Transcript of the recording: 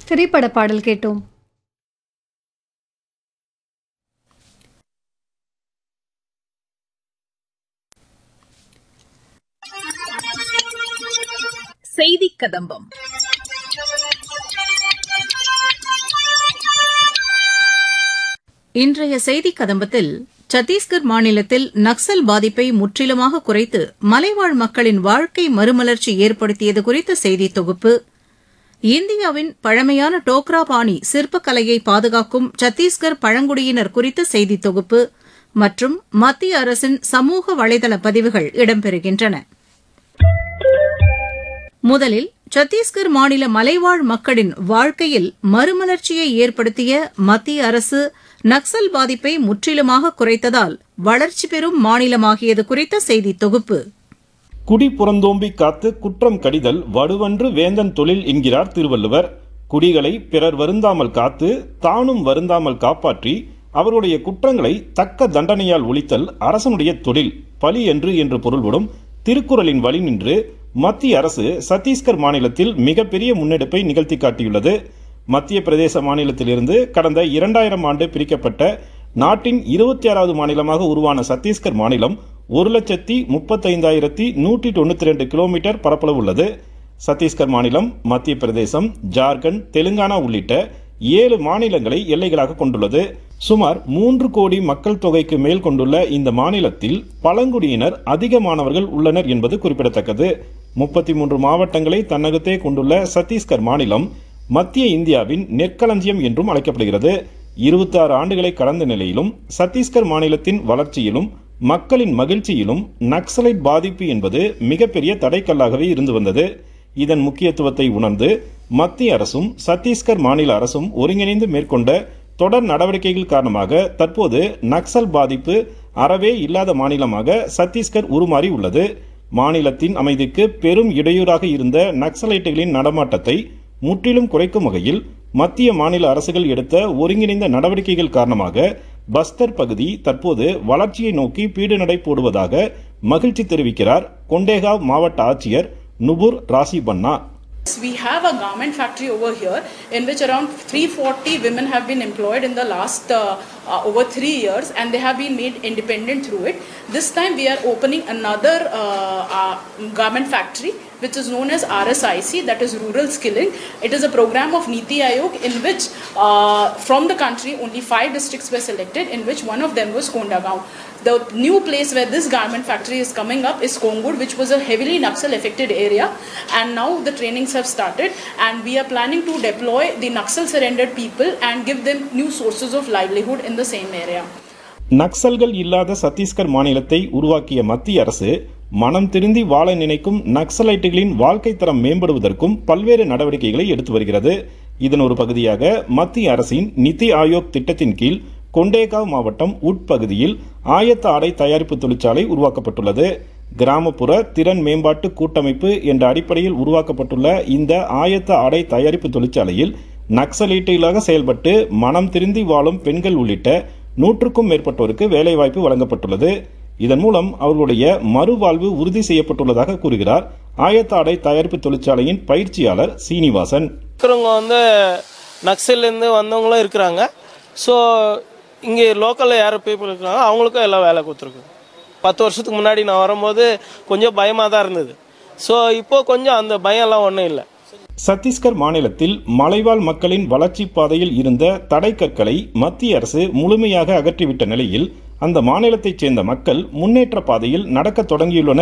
திரைப்பட பாடல் கேட்டோம் செய்தி கதம்பம் இன்றைய செய்தி கதம்பத்தில் சத்தீஸ்கர் மாநிலத்தில் நக்சல் பாதிப்பை முற்றிலுமாக குறைத்து மலைவாழ் மக்களின் வாழ்க்கை மறுமலர்ச்சி ஏற்படுத்தியது குறித்த செய்தி தொகுப்பு இந்தியாவின் பழமையான டோக்ரா பாணி சிற்பக்கலையை பாதுகாக்கும் சத்தீஸ்கர் பழங்குடியினர் குறித்த செய்தி தொகுப்பு மற்றும் மத்திய அரசின் சமூக வலைதள பதிவுகள் இடம்பெறுகின்றன முதலில் சத்தீஸ்கர் மாநில மலைவாழ் மக்களின் வாழ்க்கையில் மறுமலர்ச்சியை ஏற்படுத்திய மத்திய அரசு நக்சல் பாதிப்பை முற்றிலுமாக குறைத்ததால் வளர்ச்சி பெறும் மாநிலமாகியது குறித்த செய்தி தொகுப்பு குடி புறந்தோம்பி காத்து குற்றம் கடிதல் வடுவன்று வேந்தன் தொழில் என்கிறார் திருவள்ளுவர் குடிகளை பிறர் வருந்தாமல் காத்து தானும் வருந்தாமல் காப்பாற்றி அவருடைய குற்றங்களை தக்க தண்டனையால் ஒழித்தல் அரசனுடைய தொழில் பலி என்று என்று பொருள்படும் திருக்குறளின் வழி நின்று மத்திய அரசு சத்தீஸ்கர் மாநிலத்தில் மிகப்பெரிய முன்னெடுப்பை நிகழ்த்தி காட்டியுள்ளது மத்திய பிரதேச மாநிலத்திலிருந்து கடந்த இரண்டாயிரம் ஆண்டு பிரிக்கப்பட்ட நாட்டின் இருபத்தி ஆறாவது மாநிலமாக உருவான சத்தீஸ்கர் மாநிலம் ஒரு லட்சத்தி முப்பத்தைந்தாயிரத்தி நூற்றி தொண்ணூத்தி ரெண்டு கிலோமீட்டர் பரப்பளவு உள்ளது சத்தீஸ்கர் மாநிலம் மத்திய பிரதேசம் ஜார்க்கண்ட் தெலுங்கானா உள்ளிட்ட ஏழு மாநிலங்களை எல்லைகளாக கொண்டுள்ளது சுமார் மூன்று கோடி மக்கள் தொகைக்கு மேல் கொண்டுள்ள இந்த மாநிலத்தில் பழங்குடியினர் அதிகமானவர்கள் உள்ளனர் என்பது குறிப்பிடத்தக்கது முப்பத்தி மூன்று மாவட்டங்களை தன்னகத்தே கொண்டுள்ள சத்தீஸ்கர் மாநிலம் மத்திய இந்தியாவின் நெற்களஞ்சியம் என்றும் அழைக்கப்படுகிறது இருபத்தி ஆறு ஆண்டுகளை கடந்த நிலையிலும் சத்தீஸ்கர் மாநிலத்தின் வளர்ச்சியிலும் மக்களின் மகிழ்ச்சியிலும் நக்சலைட் பாதிப்பு என்பது மிகப்பெரிய தடைக்கல்லாகவே இருந்து வந்தது இதன் முக்கியத்துவத்தை உணர்ந்து மத்திய அரசும் சத்தீஸ்கர் மாநில அரசும் ஒருங்கிணைந்து மேற்கொண்ட தொடர் நடவடிக்கைகள் காரணமாக தற்போது நக்சல் பாதிப்பு அறவே இல்லாத மாநிலமாக சத்தீஸ்கர் உருமாறி உள்ளது மாநிலத்தின் அமைதிக்கு பெரும் இடையூறாக இருந்த நக்சலைட்டுகளின் நடமாட்டத்தை முற்றிலும் குறைக்கும் வகையில் மத்திய மாநில அரசுகள் எடுத்த ஒருங்கிணைந்த நடவடிக்கைகள் காரணமாக பஸ்தர் பகுதி தற்போது வளர்ச்சியை நோக்கி பீடு நடை போடுவதாக மகிழ்ச்சி தெரிவிக்கிறார் கொண்டேகாவ் மாவட்ட ஆட்சியர் நுபுர் ராசி பன்னா We have a garment factory over here in which around 340 women have been employed in the last uh, uh, over three years and they have been made independent through it. This time we are opening another uh, uh, garment factory which is known as RSIC that is Rural Skilling. It is a program of Niti Aayog in which uh, from the country only five districts were selected in which one of them was Kondagaon. The new place where this garment factory is coming up is Kongud, which was a heavily Naxal affected area, and now the trainings have started. And we are planning to deploy the Naxal surrendered people and give them new sources of livelihood in the same area. நக்சல்கள் இல்லாத சத்தீஸ்கர் மாநிலத்தை உருவாக்கிய மத்திய அரசு மனம் திருந்தி வாழ நினைக்கும் நக்சலைட்டுகளின் வாழ்க்கை தரம் மேம்படுவதற்கும் பல்வேறு நடவடிக்கைகளை எடுத்து வருகிறது இதன் ஒரு பகுதியாக மத்திய அரசின் நிதி ஆயோக் திட்டத்தின் கீழ் கொண்டேகாவ் மாவட்டம் உட்பகுதியில் ஆயத்த ஆடை தயாரிப்பு தொழிற்சாலை உருவாக்கப்பட்டுள்ளது கிராமப்புற திறன் மேம்பாட்டு கூட்டமைப்பு என்ற அடிப்படையில் உருவாக்கப்பட்டுள்ள இந்த ஆயத்த ஆடை தயாரிப்பு தொழிற்சாலையில் நக்சலைட்டுகளாக செயல்பட்டு மனம் திருந்தி வாழும் பெண்கள் உள்ளிட்ட நூற்றுக்கும் மேற்பட்டோருக்கு வேலைவாய்ப்பு வழங்கப்பட்டுள்ளது இதன் மூலம் அவர்களுடைய மறுவாழ்வு உறுதி செய்யப்பட்டுள்ளதாக கூறுகிறார் ஆயத்த ஆடை தயாரிப்பு தொழிற்சாலையின் பயிற்சியாளர் சீனிவாசன் இருக்கிறவங்க வந்து நக்சல்லேருந்து வந்தவங்களும் இருக்கிறாங்க ஸோ இங்கே லோக்கலில் யார் பீப்புள் இருக்கிறாங்க அவங்களுக்கும் எல்லாம் வேலை கொடுத்துருக்கு பத்து வருஷத்துக்கு முன்னாடி நான் வரும்போது கொஞ்சம் பயமாக தான் இருந்தது ஸோ இப்போ கொஞ்சம் அந்த பயம்லாம் ஒன்றும் இல்லை சத்தீஸ்கர் மாநிலத்தில் மலைவாழ் மக்களின் வளர்ச்சி பாதையில் இருந்த தடைக்கற்களை மத்திய அரசு முழுமையாக அகற்றிவிட்ட நிலையில் அந்த மாநிலத்தைச் சேர்ந்த மக்கள் முன்னேற்ற பாதையில் நடக்கத் தொடங்கியுள்ளனர்